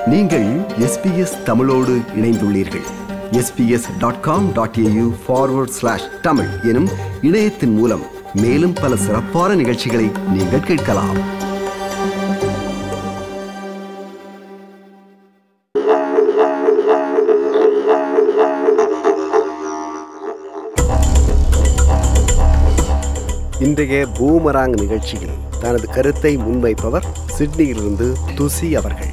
நீங்கள் எஸ்பிஎஸ் தமிழோடு இணைந்துள்ளீர்கள் SBS dot com dot AU forward slash Tamil எனும் இணையத்தின் மூலம் மேலும் பல சிறப்பான நிகழ்ச்சிகளை நீங்கள் கேட்கலாம் இன்றைய பூமராங் நிகழ்ச்சியில் தனது கருத்தை முன்வைப்பவர் சிட்னியிலிருந்து துசி அவர்கள்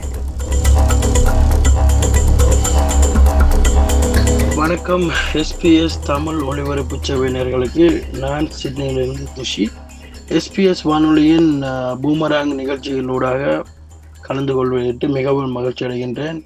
வணக்கம் எஸ்பிஎஸ் தமிழ் ஒளிபரப்பு சேவையினர்களுக்கு நான் சிட்னியிலிருந்து துஷி எஸ்பிஎஸ் வானொலியின் அஹ், பூமராங் நிகழ்ச்சிகளூடாக கலந்து கொள்வதற்கு மிகவும் மகிழ்ச்சி அடைகின்றேன்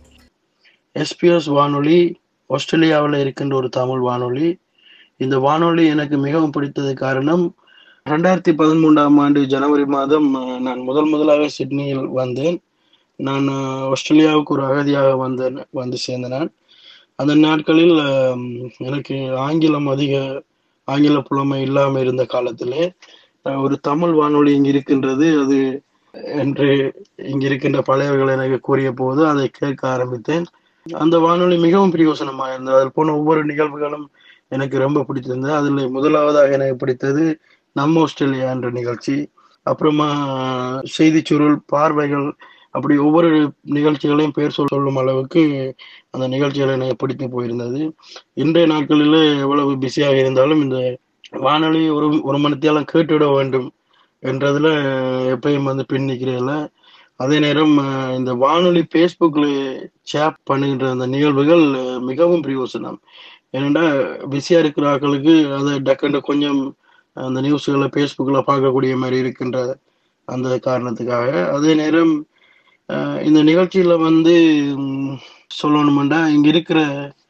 எஸ்பிஎஸ் வானொலி ஆஸ்திரேலியாவில் இருக்கின்ற ஒரு தமிழ் வானொலி இந்த வானொலி எனக்கு மிகவும் பிடித்தது காரணம் ரெண்டாயிரத்தி பதிமூன்றாம் ஆண்டு ஜனவரி மாதம் அஹ், நான் முதல் முதலாக சிட்னியில் வந்தேன் நான் அஹ், ஆஸ்திரேலியாவுக்கு ஒரு அகதியாக வந்தேன் வந்து சேர்ந்த நான் அந்த நாட்களில் ஆம், எனக்கு ஆங்கிலம் அதிக ஆங்கில புலமை இல்லாமல் இருந்த காலத்திலே அஹ், ஒரு தமிழ் வானொலி இங்கு இருக்கின்றது அது என்று இங்கு இருக்கின்ற பழையவர்கள் எனக்கு கூறிய போது அதை கேட்க ஆரம்பித்தேன் அந்த வானொலி மிகவும் பிரயோசனமாக இருந்தது அதில் போன ஒவ்வொரு நிகழ்வுகளும் எனக்கு ரொம்ப பிடித்திருந்தது அதில் முதலாவதாக எனக்கு பிடித்தது நம்ம ஆஸ்திரேலியா என்ற நிகழ்ச்சி அப்புறமா செய்தி சுருள் பார்வைகள் அப்படி ஒவ்வொரு நிகழ்ச்சிகளையும் பேர் சொல் சொல்லும் அளவுக்கு அந்த நிகழ்ச்சிகள் எனக்கு பிடித்து போயிருந்தது இன்றைய நாட்களில் எவ்வளவு பிஸியாக இருந்தாலும் இந்த வானொலி ஒரு ஒரு மணித்தியாலம் கேட்டுவிட வேண்டும் என்றதுல எப்பயும் வந்து பின் நிற்கிறதில்ல அதே நேரம் அஹ், இந்த வானொலி ஃபேஸ்புக்கில் சேப் பண்ணுகின்ற அந்த நிகழ்வுகள் அஹ், மிகவும் பிரயோசனம் ஏனெண்டா பிஸியாக இருக்கிற ஆட்களுக்கு அதை டக்குன்னு கொஞ்சம் அந்த நியூஸ்களை ஃபேஸ்புக்கில் பார்க்கக்கூடிய மாதிரி இருக்கின்ற அந்த காரணத்துக்காக அதே நேரம் அஹ், இந்த நிகழ்ச்சியில வந்து ம், சொல்லணுமெண்டா இங்க இருக்கிற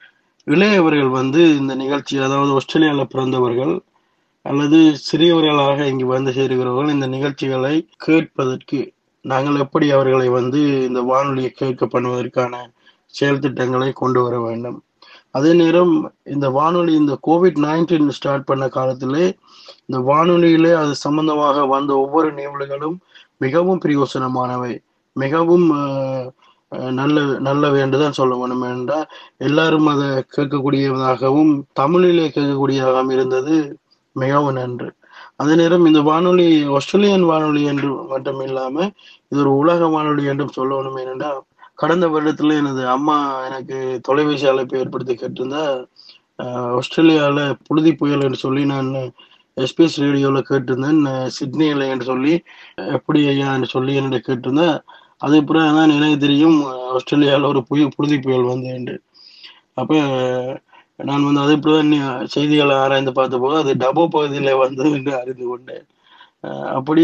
இளையவர்கள் வந்து இந்த நிகழ்ச்சி அதாவது ஆஸ்திரேலியால பிறந்தவர்கள் அல்லது சிறியவர்களாக இங்கு வந்து சேருகிறவர்கள் இந்த நிகழ்ச்சிகளை கேட்பதற்கு நாங்கள் எப்படி அவர்களை வந்து இந்த வானொலியை கேட்க பண்ணுவதற்கான செயல் திட்டங்களை கொண்டு வர வேண்டும் அதே நேரம் இந்த வானொலி இந்த கோவிட் நைன்டீன் ஸ்டார்ட் பண்ண காலத்திலே இந்த வானொலியிலே அது சம்பந்தமாக வந்த ஒவ்வொரு நிகழ்வுகளும் மிகவும் பிரயோசனமானவை மிகவும் அஹ், அஹ், நல்ல நல்லவை என்றுதான் சொல்ல வேண்டும் என்றால் எல்லாரும் அதை கேட்கக்கூடியதாகவும் தமிழிலே கேட்கக்கூடியதாகவும் இருந்தது மிகவும் நன்று அதே நேரம் இந்த வானொலி ஆஸ்திரேலியன் வானொலி என்று மட்டும் இல்லாம இது ஒரு உலக வானொலி என்றும் சொல்லணும் ஏனென்றால் கடந்த வருடத்துல எனது அம்மா எனக்கு தொலைபேசி அழைப்பு ஏற்படுத்தி கேட்டிருந்தா அஹ், ஆஸ்திரேலியால புழுதி புயல் என்று சொல்லி நான் எஸ்பிஎஸ் ரேடியோல கேட்டிருந்தேன் அஹ், சிட்னியில என்று சொல்லி எப்படி ஐயா என்று சொல்லி என்னிட கேட்டிருந்தேன் அது அப்புறம் தான் எனக்கு தெரியும் அஹ், ஆஸ்திரேலியால ஒரு புயல் புழுதி புயல் வந்து என்று அப்ப நான் வந்து அதை இப்படிதான் நீ- செய்திகளை ஆராய்ந்து பார்த்தபோது அது டபோ பகுதியில வந்தது என்று அறிந்து கொண்டேன் அஹ் அப்படி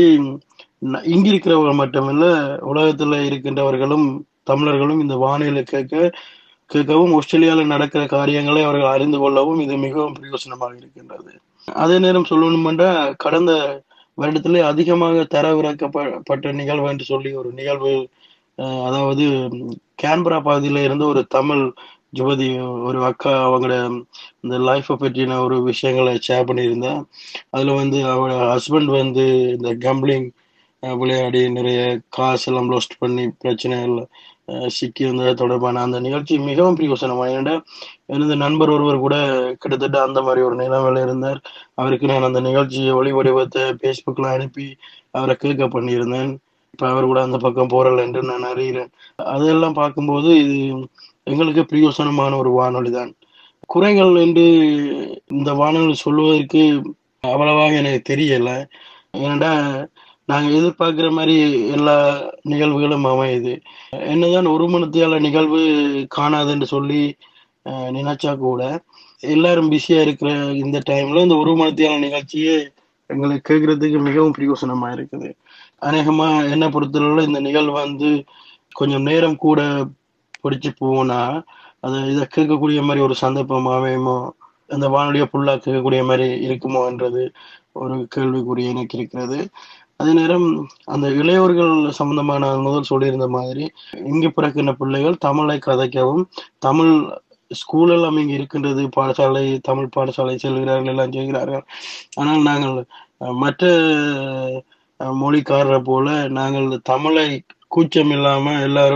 ந- இங்க இருக்கிறவர்கள் மட்டுமல்ல உலகத்துல இருக்கின்றவர்களும் தமிழர்களும் இந்த வானிலை கேட்க கேட்கவும் ஆஸ்திரேலியாவில் நடக்கிற காரியங்களை அவர்கள் அறிந்து கொள்ளவும் இது மிகவும் பிரயோசனமாக இருக்கின்றது அதே நேரம் சொல்லணுமென்றா கடந்த வருடத்திலே அதிகமாக தரவிறக்கப்பட்ட நிகழ்வு என்று சொல்லி ஒரு நிகழ்வு அஹ், அதாவது கேன்பரா பகுதியில இருந்து ஒரு தமிழ் யுவதி ஒரு அக்கா அவங்களோட இந்த லைஃப்பை பற்றின ஒரு விஷயங்களை ஷேர் பண்ணியிருந்தேன் அதுல வந்து அவரோட ஹஸ்பண்ட் வந்து இந்த கேம்பிளிங் விளையாடி நிறைய காசு எல்லாம் லாஸ்ட் பண்ணி பிரச்சனைகள் அஹ், சிக்கி வந்தது தொடர்பான அந்த நிகழ்ச்சி மிகவும் பிரயோசனமா ஏன்னா எனது நண்பர் ஒருவர் கூட கிட்டத்தட்ட அந்த மாதிரி ஒரு நிலைமையில இருந்தார் அவருக்கு நான் அந்த நிகழ்ச்சியை ஒளி வடிவத்தை ஃபேஸ்புக்கில் அனுப்பி அவரை கேட்க பண்ணியிருந்தேன் இப்போ அவர் கூட அந்த பக்கம் போறல என்று நான் அறிகிறேன் அதெல்லாம் பார்க்கும்போது இது எங்களுக்கு பிரயோசனமான ஒரு வானொலி தான் குறைகள் என்று இந்த வானொலி சொல்வதற்கு அவ்வளவாக எனக்கு தெரியல ஏனடா நாங்க எதிர்பார்க்கிற மாதிரி எல்லா நிகழ்வுகளும் அமையுது என்னதான் ஒரு மணித்தியால நிகழ்வு காணாதுன்னு சொல்லி அஹ், நினைச்சா கூட எல்லாரும் பிஸியா இருக்கிற இந்த டைம்ல இந்த ஒரு மணித்தியால நிகழ்ச்சியே எங்களுக்கு கேட்கறதுக்கு மிகவும் பிரயோசனமா இருக்குது அநேகமா என்ன பொறுத்தளவுல இந்த நிகழ்வு வந்து கொஞ்சம் நேரம் கூட பிடிச்சு போனா அது இதை கேட்கக்கூடிய மாதிரி ஒரு சந்தர்ப்பம் அமையுமோ அந்த வானொலியை ஃபுல்லா கேட்கக்கூடிய மாதிரி இருக்குமோ என்றது ஒரு கேள்விக்குறி எனக்கு இருக்கிறது அதே நேரம் அந்த இளையோர்கள் சம்பந்தமான நான் முதல் சொல்லியிருந்த மாதிரி இங்கு பிறக்கின்ற பிள்ளைகள் தமிழை கதைக்கவும் தமிழ் ஸ்கூல் எல்லாம் இங்கு இருக்கின்றது பாடசாலை தமிழ் பாடசாலை செல்கிறார்கள் எல்லாம் செய்கிறார்கள் ஆனால் நாங்கள் அஹ், மற்ற அஹ், மொழிக்காரரை போல நாங்கள் தமிழை கூச்சம் இல்லாம எல்லாரும்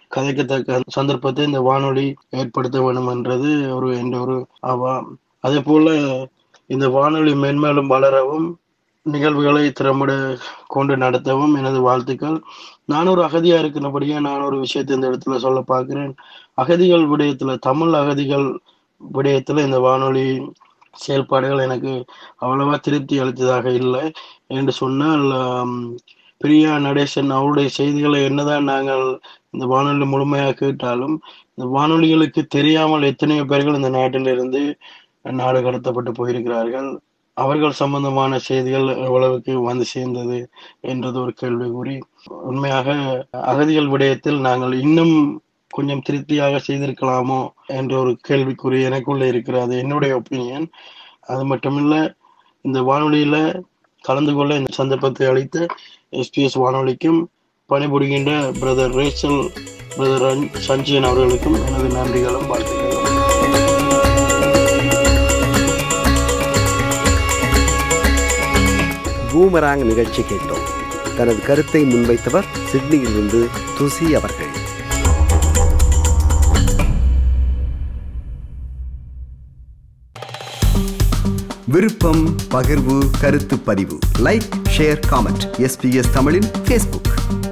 கதைக்கத்தக்க சந்தர்ப்பத்தை இந்த வானொலி ஏற்படுத்த வேண்டும் என்றது ஒரு என்ற ஒரு ஆவா அதே போல இந்த வானொலி மென்மேலும் வளரவும் நிகழ்வுகளை திறம்பட கொண்டு நடத்தவும் எனது வாழ்த்துக்கள் நான் ஒரு அகதியா இருக்கிறபடியே நான் ஒரு விஷயத்தை இந்த இடத்துல சொல்ல பார்க்கிறேன் அகதிகள் விடயத்துல தமிழ் அகதிகள் விடயத்துல இந்த வானொலி செயல்பாடுகள் எனக்கு அவ்வளவா திருப்தி அளித்ததாக இல்லை என்று சொன்னால் ஆம், பிரியா நடேசன் அவருடைய செய்திகளை என்னதான் நாங்கள் இந்த வானொலி முழுமையாக கேட்டாலும் இந்த வானொலிகளுக்கு தெரியாமல் எத்தனையோ பேர்கள் இந்த நாட்டிலிருந்து நாடு கடத்தப்பட்டு போயிருக்கிறார்கள் அவர்கள் சம்பந்தமான செய்திகள் எவ்வளவுக்கு வந்து சேர்ந்தது என்றது ஒரு கேள்விக்குறி உண்மையாக அகதிகள் விடயத்தில் நாங்கள் இன்னும் கொஞ்சம் திருப்தியாக செய்திருக்கலாமோ என்ற ஒரு கேள்விக்குறி எனக்குள்ள இருக்கிறது என்னுடைய ஒப்பீனியன் அது மட்டுமில்ல இந்த வானொலியில கலந்து கொள்ள இந்த சந்தர்ப்பத்தை அளித்த எஸ்பிஎஸ் வானொலிக்கும் பணிபுரிகின்ற பிரதர் ரேச்சல் பிரதர் சஞ்சயன் அவர்களுக்கும் எனது நன்றிகளும் வாழ்த்துக்களும் பூமராங் நிகழ்ச்சி கேட்டோம் தனது கருத்தை முன்வைத்தவர் சிட்னியிலிருந்து துசி அவர்கள் விருப்பம் பகிர்வு கருத்து பதிவு லைக் ஷேர் காமெண்ட் எஸ்பிஎஸ் தமிழின் ஃபேஸ்புக்